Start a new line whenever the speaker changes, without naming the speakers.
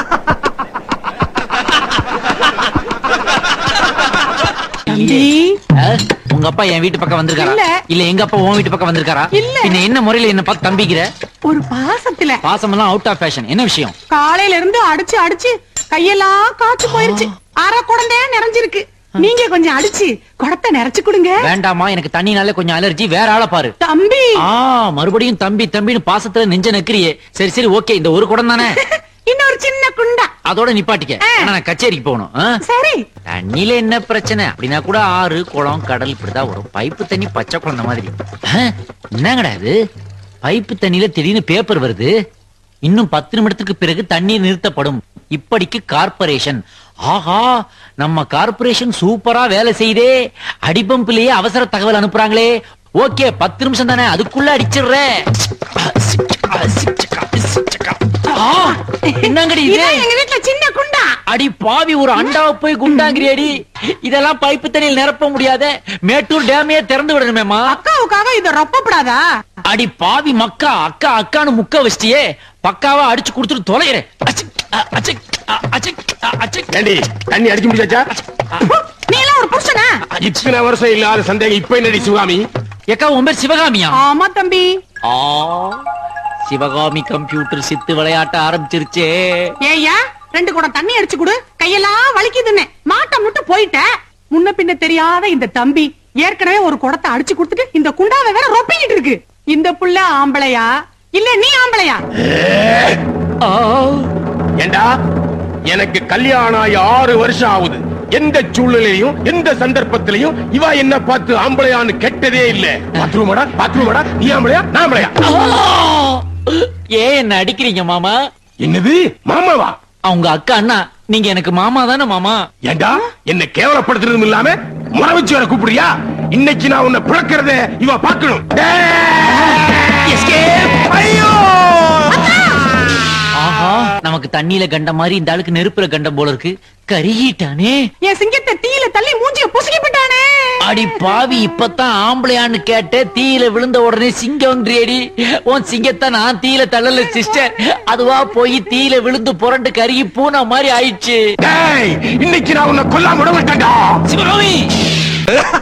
தம்பி
அஹ், உங்க அப்பா என் வீட்டு பக்கம் வந்திருக்காரா
இல்ல.
இல்ல எங்க அப்பா உன் வீட்டு பக்கம் வந்திருக்காரா
இல்ல.
பின்ன என்ன முறையில என்ன பார்த்து தம்பிக்கிற
ஒரு பாசத்துல
பாசமெல்லாம் அவுட் ஆஃப் ஃபேஷன் என்ன விஷயம்
காலையில இருந்து அடிச்சு அடிச்சு கையெல்லாம் காய்ச்சு போயிருச்சு அரை குடந்தையா நிறைஞ்சிருக்கு நீங்க கொஞ்சம் அடிச்சு குடத்தை நிறைச்சு கொடுங்க
வேண்டாமா எனக்கு தண்ணினால கொஞ்சம் அலர்ஜி வேற ஆளை பாரு
தம்பி
ஆ மறுபடியும் தம்பி தம்பின்னு பாசத்துல நெஞ்ச நக்கிரியே சரி சரி ஓகே இந்த ஒரு குடம் தானே
இன்னொரு சின்ன குண்டா
அதோட நிப்பாட்டிக்க ஆனா நான் கச்சேரிக்கு போகணும் ஆ?
சரி
தண்ணியில என்ன பிரச்சனை அப்படின்னா கூட ஆறு குளம் கடல் இப்படிதான் வரும் பைப்பு தண்ணி பச்சை குழந்தை மாதிரி ஆ, என்னங்கடா இது பைப்பு தண்ணியில திடீர்னு பேப்பர் வருது இன்னும் பத்து நிமிடத்துக்கு பிறகு தண்ணீர் நிறுத்தப்படும் இப்படிக்கு கார்ப்பரேஷன் ஆஹா நம்ம கார்ப்பரேஷன் சூப்பரா வேலை செய்தே அடிபம்பிலேயே அவசர தகவல் அனுப்புறாங்களே ஓகே பத்து நிமிஷம் தானே அதுக்குள்ள அடிச்சிடுறேன் ஆ, என்னங்கடி இது
இதான் எங்க வீட்டுல சின்ன குண்டா
அடி பாவி ஒரு அண்டாவை போய் குண்டாங்கிறியடி இதெல்லாம் பைப்பு தண்ணியில் நிரப்ப முடியாத மேட்டூர் டேமையே திறந்து விடணுமேமா
அக்காவுக்காக இத ரொப்பப்படாதா
அடி பாவி மக்கா அக்கா அக்கான்னு முக்க வச்சிட்டியே பக்காவா அடிச்சு கொடுத்துட்டு தொலைகிறேன் அச்சிக், அ, அச்சிக், அ, அச்சிக், அ, அச்சிக்.
ஏண்டி தண்ணி அடிச்சு முடிச்சாச்சா
நீ எல்லாம் ஒரு புருஷனா
இத்தனை வருஷம் இல்லாத சந்தேகம் இப்ப என்னடி சிவகாமி
ஏக்கா உன் பேர் சிவகாமியா
ஆமா தம்பி
ஆ சிவகாமி கம்ப்யூட்டர் சித்து விளையாட்ட ஆரம்பிச்சிருச்சே
ஏய்யா ரெண்டு குடம் தண்ணி அடிச்சு கொடு கையெல்லாம் வலிக்குதுன்னு மாட்ட முட்டு போயிட்ட முன்ன பின்ன தெரியாத இந்த தம்பி ஏற்கனவே ஒரு குடத்தை அடிச்சு கொடுத்துட்டு இந்த குண்டாவை வேற ரொப்பிக்கிட்டு இருக்கு இந்த புள்ள ஆம்பளையா இல்ல நீ ஆம்பளையா
ஆ,
ஏண்டா எனக்கு கல்யாணம் ஆகி ஆறு வருஷம் ஆகுது எந்த சூழ்நிலையும் எந்த சந்தர்ப்பத்திலையும் இவ என்ன பார்த்து ஆம்பளையான்னு கெட்டதே இல்ல பாத்ரூமடா பாத்ரூமடா நீ ஆம்பளையா நான் ஆம்பளையா
ஆ. ஏன் என்ன அடிக்கிறீங்க மாமா
என்னது மாமாவா
அவங்க அக்கா அண்ணா நீங்க எனக்கு மாமா தானே மாமா
ஏண்டா என்ன கேவலப்படுத்துறதும் இல்லாம முறை வச்சு வர கூப்பிடுறியா இன்னைக்கு நான் உன்னை பிறக்கிறத இவ பார்க்கணும்
Escape!
ஐயோ
ஆஹா நமக்கு தண்ணியில கண்ட மாதிரி இந்த ஆளுக்கு நெருப்புல கண்டம் போல இருக்கு கருகிட்டானே
என் சிங்கத்தை தீயில தள்ளி மூஞ்சிய புசுக்கி விட்டானே
அடி பாவி இப்பதான் ஆம்பளையான்னு கேட்ட தீயில விழுந்த உடனே சிங்கம்ன்றியடி உன் சிங்கத்தை நான் தீயில தள்ளல சிஸ்டர் அதுவா போய் தீயில விழுந்து புரண்டு கருகி பூனை மாதிரி ஆயிடுச்சு
டேய் இன்னைக்கு நான் உன்னை கொல்லாம விட மாட்டேன்டா
சிவகாமி